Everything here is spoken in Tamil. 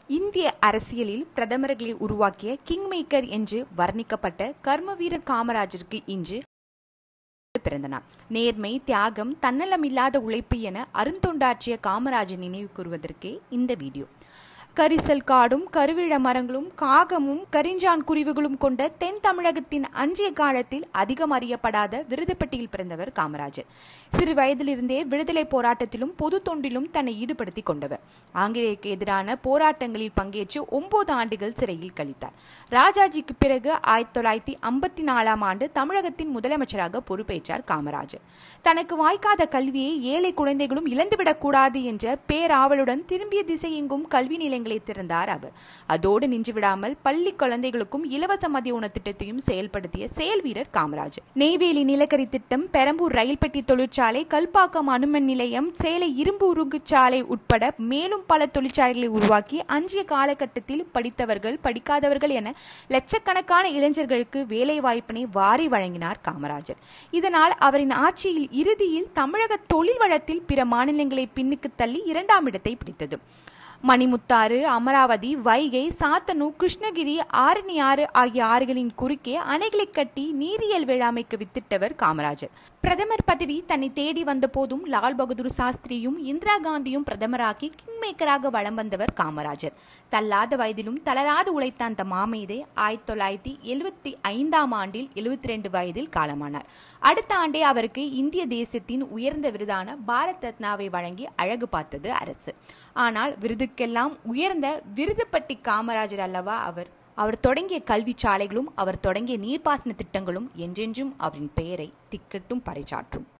இந்திய அரசியலில் பிரதமர்களை உருவாக்கிய கிங் மேக்கர் என்று வர்ணிக்கப்பட்ட கர்மவீரர் காமராஜருக்கு இன்று பிறந்த நாள் நேர்மை தியாகம் தன்னலமில்லாத உழைப்பு என அருந்தொண்டாற்றிய காமராஜர் நினைவு கூறுவதற்கே இந்த வீடியோ கரிசல் காடும் கருவிழ மரங்களும் காகமும் கரிஞ்சான் குருவிகளும் கொண்ட தென் தமிழகத்தின் அன்றைய காலத்தில் அதிகம் அறியப்படாத விருதுப்பட்டியில் பிறந்தவர் காமராஜர் சிறு வயதிலிருந்தே விடுதலை போராட்டத்திலும் பொது தொண்டிலும் தன்னை ஈடுபடுத்திக் கொண்டவர் ஆங்கிலேயருக்கு எதிரான போராட்டங்களில் பங்கேற்று ஒன்பது ஆண்டுகள் சிறையில் கழித்தார் ராஜாஜிக்கு பிறகு ஆயிரத்தி தொள்ளாயிரத்தி ஐம்பத்தி நாலாம் ஆண்டு தமிழகத்தின் முதலமைச்சராக பொறுப்பேற்றார் காமராஜர் தனக்கு வாய்க்காத கல்வியை ஏழை குழந்தைகளும் இழந்துவிடக் கூடாது என்ற பேராவலுடன் திரும்பிய திசை எங்கும் கல்வி நிலையங்களை திறந்தார் அவர் அதோடு நின்றுவிடாமல் பள்ளி குழந்தைகளுக்கும் இலவச மதிய உணவு திட்டத்தையும் செயல்படுத்திய செயல் வீரர் காமராஜர் நெய்வேலி நிலக்கரி திட்டம் பெரம்பூர் ரயில் பெட்டி தொழிற்சாலை கல்பாக்கம் அணுமன் நிலையம் சேலை இரும்பு உருகு சாலை உட்பட மேலும் பல தொழிற்சாலைகளை உருவாக்கி அன்றைய காலகட்டத்தில் படித்தவர்கள் படிக்காதவர்கள் என லட்சக்கணக்கான இளைஞர்களுக்கு வேலை வாய்ப்பினை வாரி வழங்கினார் காமராஜர் இதனால் அவரின் ஆட்சியில் இறுதியில் தமிழக தொழில் வளத்தில் பிற மாநிலங்களை பின்னுக்கு தள்ளி இரண்டாம் இடத்தை பிடித்தது மணிமுத்தாறு அமராவதி வைகை சாத்தனு கிருஷ்ணகிரி ஆரணியாறு ஆகிய ஆறுகளின் குறுக்கே அணைகளை கட்டி நீரியல் வேளாண்மைக்கு வித்திட்டவர் காமராஜர் பிரதமர் பதவி தன்னை தேடி வந்த போதும் லால் பகதூர் சாஸ்திரியும் இந்திரா காந்தியும் பிரதமராக்கி கிங் மேக்கராக வலம் வந்தவர் காமராஜர் தள்ளாத வயதிலும் தளராது உழைத்த அந்த மாமேதை ஆயிரத்தி தொள்ளாயிரத்தி எழுவத்தி ஐந்தாம் ஆண்டில் எழுவத்தி ரெண்டு வயதில் காலமானார் அடுத்த ஆண்டே அவருக்கு இந்திய தேசத்தின் உயர்ந்த விருதான பாரத் ரத்னாவை வழங்கி அழகு பார்த்தது அரசு ஆனால் விருதுக்கெல்லாம் உயர்ந்த விருதுப்பட்டி காமராஜர் அல்லவா அவர் அவர் தொடங்கிய கல்வி சாலைகளும் அவர் தொடங்கிய நீர்ப்பாசன திட்டங்களும் என்றென்றும் அவரின் பெயரை திக்கட்டும் பறைசாற்றும்